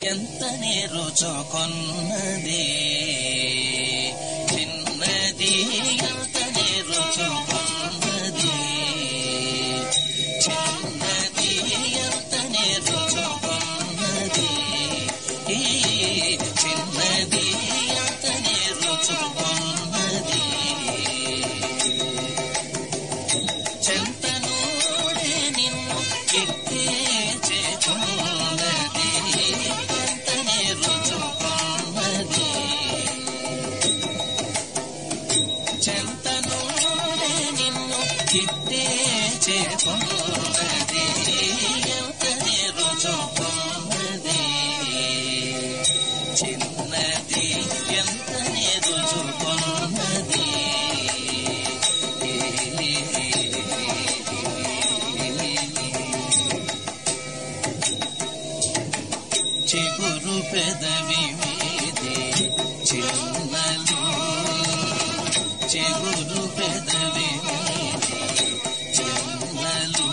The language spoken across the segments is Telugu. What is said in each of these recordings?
ఎంతనే రుచుకొన్నది చిన్నది ఎంతనే రుచుకొన్నది చిన్నది ఎంతనే రుచుకొన్నది ఈ చిన్నది ఎంతనే రుచుకొన్నది చెంతనోడే నిన్ను కిట్టే చేతున్నది ఎంతనే రుచుకున్నది చెంతనోడే నిన్ను కిట్టే చేతున్నది ఎంతనే రుచుకున్నది చిన్నది ఎంతనే రుచుకున్నది చిగురు పెదవి మీదే చిన్నలు చిగురు పెదవి మీదే చిన్నలు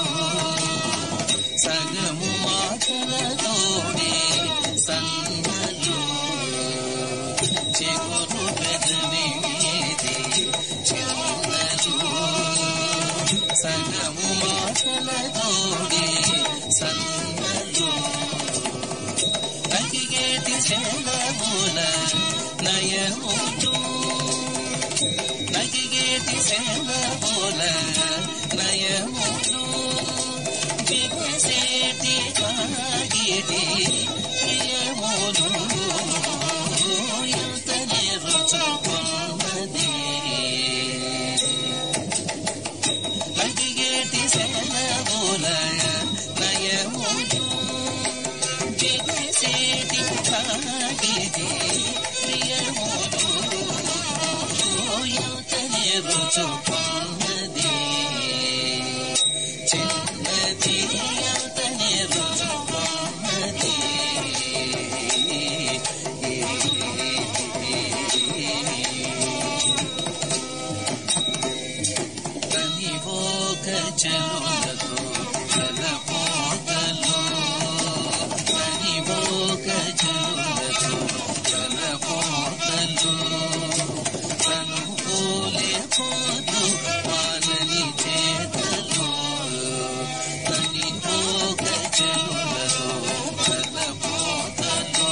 సగము మాటలతోడే సన్నలు చిగురు పెదవి మీదే చిన్నలు సగము మాటలతోడే సన్నలు నగిగేటి సెలవుల నయములు నగిగేటి సెలవుల నయములు విగసేటి కాగిటి ప్రియములు ఎంతనే రుచుకున్నది నగిగేటి సెలవుల నయములు జగసేటి కాగిటి ప్రియములు ఎంతనే రుచుకున్నది చిన్నది ఎంతనే రుచుకున్నది కనివోక చెలులకు కలపోతలు కనివోక చెలులకు కలపోతలు కనుకోలే పోదు వానని చేతలు కనివోక చెలులకు కలపోతలు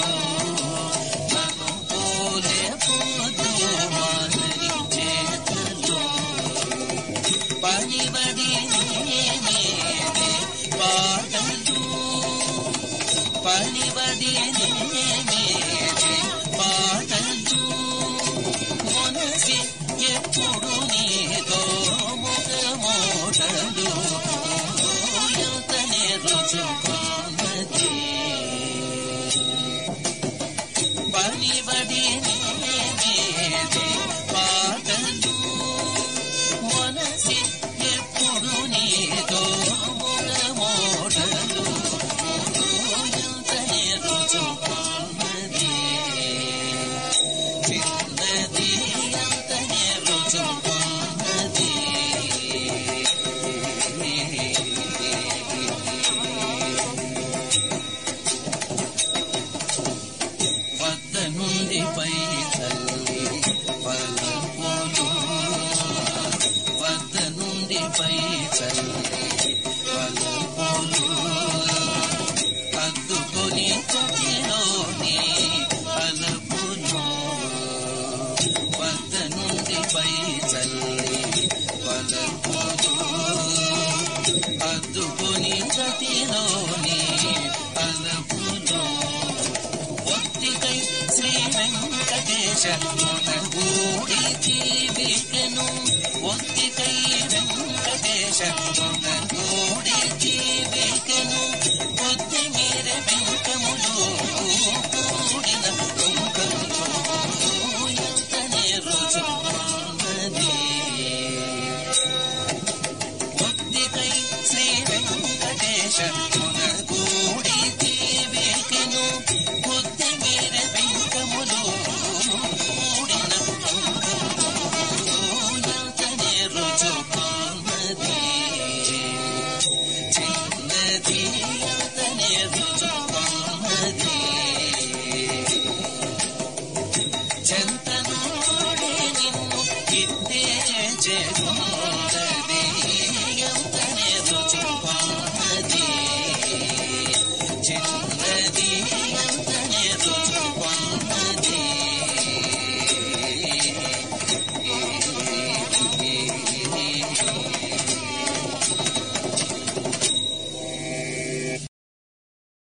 కనుకోలే పోదు వానని చేతలు పనిబడి నేనే పాటలు పనిబడి నేనే పాటలు మనసి ఎప్పుడు నీతో ముఖమోటలు ఎంతనే రుచుకున్నది పనిబడి నేనే పాటలు మనసి ఎప్పుడు నీతో ముఖమోటలు ఎంతనే రుచుకున్నది చిన్నది ఎంతనే రుచుకున్నది వద్ద నుండి పై తల్లి పలుకులు వద్ద నుండి పై చల్లి పలుకులు అద్దుకొని చుట్టిలోని అలుపులు వద్ద నుండి పై చల్లి పలుకులు అద్దుకొని చతిలోని అలుపులు ఒత్తికై శ్రీ వెంకటేశ మునగూడి జీవికను ఒత్తికై వెంకటేశ మునగూడి జీవికను కొద్ది మీర వెంకములు కూడిన కుంకములు ఎంతనే రుచుకున్నది ఒత్తికై శ్రీ వెంకటేశ మునగూడి జీవికను కొద్ది మీర వెంకములు కూడిన కుంకములు ఎంతనే రుచుకున్నది చేకో